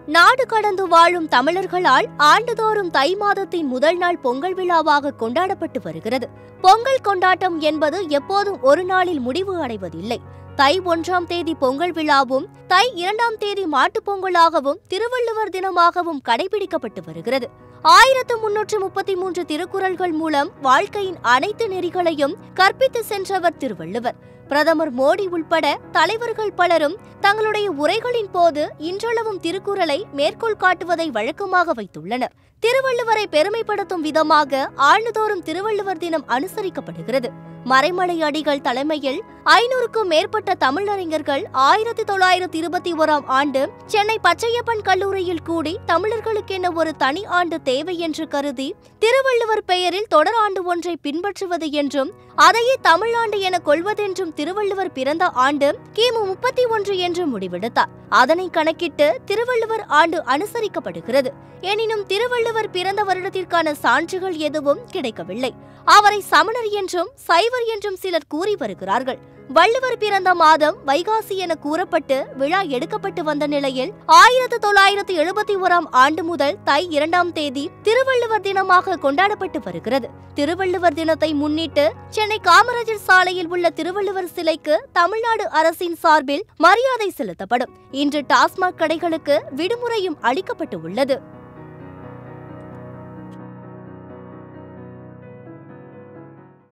நாடு கடந்து வாழும் தமிழர்களால் ஆண்டுதோறும் தை மாதத்தின் முதல் நாள் பொங்கல் விழாவாக கொண்டாடப்பட்டு வருகிறது பொங்கல் கொண்டாட்டம் என்பது எப்போதும் ஒரு நாளில் முடிவு அடைவதில்லை தை ஒன்றாம் தேதி பொங்கல் விழாவும் தை இரண்டாம் தேதி மாட்டுப் பொங்கலாகவும் திருவள்ளுவர் தினமாகவும் கடைபிடிக்கப்பட்டு வருகிறது ஆயிரத்து முன்னூற்று முப்பத்தி மூன்று திருக்குறள்கள் மூலம் வாழ்க்கையின் அனைத்து நெறிகளையும் கற்பித்து சென்றவர் திருவள்ளுவர் பிரதமர் மோடி உள்பட தலைவர்கள் பலரும் தங்களுடைய உரைகளின் போது இன்றளவும் திருக்குறளை மேற்கோள் காட்டுவதை வழக்கமாக வைத்துள்ளனர் திருவள்ளுவரை பெருமைப்படுத்தும் விதமாக ஆண்டுதோறும் திருவள்ளுவர் தினம் அனுசரிக்கப்படுகிறது மறைமலை அடிகள் தலைமையில் ஐநூறுக்கும் மேற்பட்ட தமிழறிஞர்கள் ஆயிரத்தி தொள்ளாயிரத்தி இருபத்தி ஓராம் ஆண்டு சென்னை பச்சையப்பன் கல்லூரியில் கூடி தமிழர்களுக்கென ஒரு தனி ஆண்டு தேவை என்று கருதி திருவள்ளுவர் பெயரில் தொடர் ஆண்டு ஒன்றை பின்பற்றுவது என்றும் அதையே தமிழாண்டு என கொள்வதென்றும் திருவள்ளுவர் பிறந்த ஆண்டு கிமு முப்பத்தி ஒன்று என்று முடிவெடுத்தார் அதனை கணக்கிட்டு திருவள்ளுவர் ஆண்டு அனுசரிக்கப்படுகிறது எனினும் திருவள்ளுவர் பிறந்த வருடத்திற்கான சான்றுகள் எதுவும் கிடைக்கவில்லை அவரை சமணர் என்றும் சைவர் என்றும் சிலர் கூறி வருகிறார்கள் வள்ளுவர் பிறந்த மாதம் வைகாசி என கூறப்பட்டு விழா எடுக்கப்பட்டு வந்த நிலையில் ஆயிரத்து தொள்ளாயிரத்து எழுபத்தி ஓராம் ஆண்டு முதல் தை இரண்டாம் தேதி திருவள்ளுவர் தினமாக கொண்டாடப்பட்டு வருகிறது திருவள்ளுவர் தினத்தை முன்னிட்டு சென்னை காமராஜர் சாலையில் உள்ள திருவள்ளுவர் சிலைக்கு தமிழ்நாடு அரசின் சார்பில் மரியாதை செலுத்தப்படும் இன்று டாஸ்மாக் கடைகளுக்கு விடுமுறையும் அளிக்கப்பட்டு உள்ளது